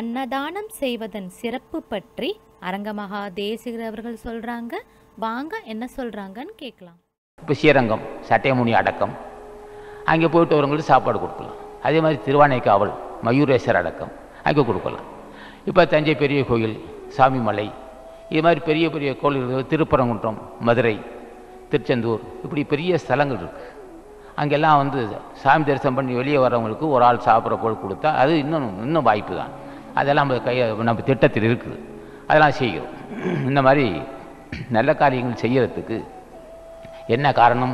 அன்னதானம் செய்வதன் சிறப்பு பற்றி அரங்கமகா தேசிகர் அவர்கள் சொல்றாங்க வாங்க என்ன சொல்றாங்கன்னு கேட்கலாம் இப்போ ஸ்ரீரங்கம் சட்டையமுனி அடக்கம் அங்கே போயிட்டு வரவங்களுக்கு சாப்பாடு கொடுக்கலாம் அதே மாதிரி திருவானைக்காவல் மயூரேஸ்வரர் அடக்கம் அங்கே கொடுக்கலாம் இப்போ தஞ்சை பெரிய கோயில் சாமிமலை இது மாதிரி பெரிய பெரிய கோயில்கள் திருப்பரங்குன்றம் மதுரை திருச்செந்தூர் இப்படி பெரிய ஸ்தலங்கள் இருக்குது அங்கெல்லாம் வந்து சாமி தரிசனம் பண்ணி வெளியே வரவங்களுக்கு ஒரு ஆள் சாப்பிட்ற பொருள் கொடுத்தா அது இன்னும் இன்னும் வாய்ப்பு தான் அதெல்லாம் நம்ம கையை நம்ம திட்டத்தில் இருக்குது அதெல்லாம் செய்கிறோம் இந்த மாதிரி நல்ல காரியங்கள் செய்யறதுக்கு என்ன காரணம்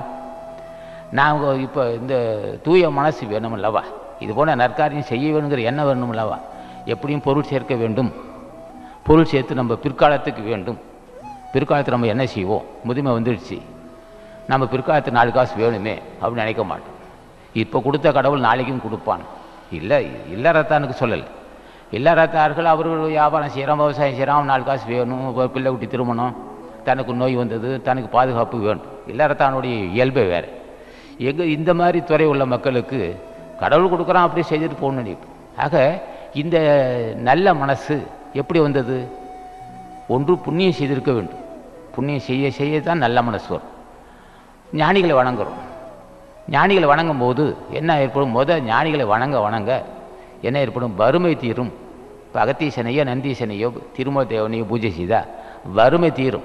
நாங்கள் இப்போ இந்த தூய மனசு வேணும் அல்லவா இது போல நற்காரியம் செய்ய வேணுங்கிற எண்ணம் வேணும் அல்லவா எப்படியும் பொருள் சேர்க்க வேண்டும் பொருள் சேர்த்து நம்ம பிற்காலத்துக்கு வேண்டும் பிற்காலத்தில் நம்ம என்ன செய்வோம் முதுமை வந்துடுச்சு நம்ம பிற்காலத்து நாலு காசு வேணுமே அப்படின்னு நினைக்க மாட்டோம் இப்போ கொடுத்த கடவுள் நாளைக்கும் கொடுப்பான் இல்லை இல்லறத்தானுக்கு சொல்லலை இல்லறத்தார்கள் அவர்கள் வியாபாரம் செய்கிறோம் விவசாயம் செய்கிறோம் நாலு காசு வேணும் ஒரு பிள்ளை குட்டி திருமணம் தனக்கு நோய் வந்தது தனக்கு பாதுகாப்பு வேண்டும் இல்லறத்தானுடைய இயல்பே வேறு எங்கே இந்த மாதிரி துறை உள்ள மக்களுக்கு கடவுள் கொடுக்குறான் அப்படியே செய்துட்டு போகணும்னு நினைப்போம் ஆக இந்த நல்ல மனசு எப்படி வந்தது ஒன்று புண்ணியம் செய்திருக்க வேண்டும் புண்ணியம் செய்ய செய்ய தான் நல்ல மனசு வரும் ஞானிகளை வணங்குறோம் ஞானிகளை வணங்கும் போது என்ன ஏற்படும் முத ஞானிகளை வணங்க வணங்க என்ன ஏற்படும் வறுமை தீரும் இப்போ அகத்தீசனையோ நந்தீசனையோ திருமல தேவனையோ பூஜை செய்தால் வறுமை தீரும்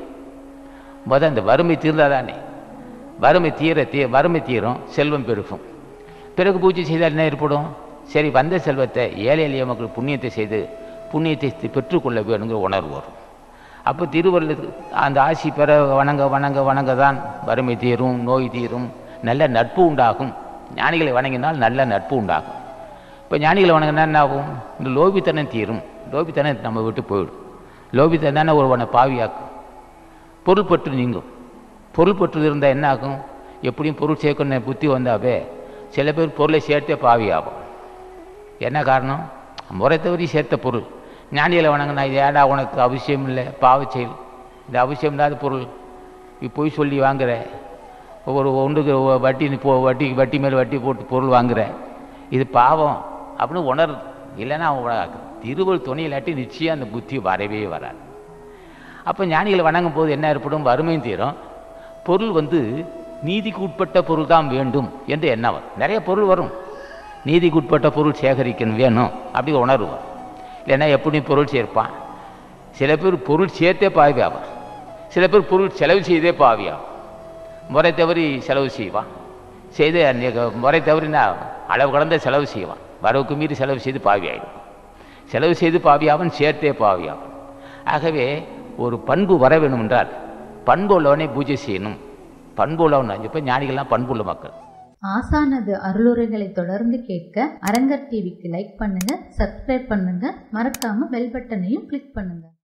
முத இந்த வறுமை தீர்ந்தால் தானே வறுமை தீர தீ வறுமை தீரும் செல்வம் பெருகும் பிறகு பூஜை செய்தால் என்ன ஏற்படும் சரி வந்த செல்வத்தை ஏழை எளிய மக்கள் புண்ணியத்தை செய்து புண்ணியத்தை பெற்றுக்கொள்ள வேணுங்கிற உணர்வு வரும் அப்போ திருவள்ளுவர் அந்த ஆசி பெற வணங்க வணங்க வணங்க தான் வறுமை தீரும் நோய் தீரும் நல்ல நட்பு உண்டாகும் ஞானிகளை வணங்கினால் நல்ல நட்பு உண்டாகும் இப்போ ஞானிகளை வணங்கினா என்ன ஆகும் இந்த லோபித்தனம் தீரும் லோபித்தனம் நம்ம விட்டு போயிடும் லோபித்தனம் தானே ஒருவனை பாவியாக்கும் பொருள் பற்று நீங்கும் பொருள் பற்று இருந்தால் என்ன ஆகும் எப்படியும் பொருள் சேர்க்கணும் புத்தி வந்தாவே சில பேர் பொருளை சேர்த்தே பாவியாகும் என்ன காரணம் முறை தவறி சேர்த்த பொருள் ஞானிகளை வணங்கினா இது ஏடா உனக்கு அவசியம் இல்லை பாவச் செயல் இது அவசியம் இல்லாத பொருள் நீ பொய் சொல்லி வாங்குற ஒரு ஒன்றுக்கு வட்டி நீ போ வட்டி வட்டி மேல் வட்டி போட்டு பொருள் வாங்குற இது பாவம் அப்படின்னு உணர் இல்லைன்னா அவன் திருவள் துணை இல்லாட்டி நிச்சயம் அந்த புத்தி வரவே வராது அப்போ ஞானிகளை வணங்கும் போது என்ன ஏற்படும் வறுமையும் தீரும் பொருள் வந்து நீதிக்கு உட்பட்ட பொருள் தான் வேண்டும் என்று எண்ணம் வரும் நிறைய பொருள் வரும் நீதிக்கு உட்பட்ட பொருள் சேகரிக்கணும் வேணும் அப்படி உணர்வு வரும் இல்லைன்னா எப்படி பொருள் சேர்ப்பான் சில பேர் பொருள் சேர்த்தே பாவியாவான் சில பேர் பொருள் செலவு செய்தே பாவியாகும் முறை தவறி செலவு செய்வான் செய்து அன்னைக்கு முறை தவறினா அளவு கடந்த செலவு செய்வான் வரவுக்கு மீறி செலவு செய்து பாவி ஆகிடும் செலவு செய்து பாவியாவன் சேர்த்தே பாவியாவன் ஆகவே ஒரு பண்பு வர வேணும் என்றால் பண்பு உள்ளவனை பூஜை செய்யணும் பண்பு உள்ளவன் இப்போ ஞானிகள்லாம் பண்புள்ள மக்கள் ஆசானது அருளுரைகளை தொடர்ந்து கேட்க அரங்கர் டிவிக்கு லைக் பண்ணுங்க சப்ஸ்கிரைப் பண்ணுங்க மறக்காம பெல் பட்டனையும் கிளிக் பண்ணுங்க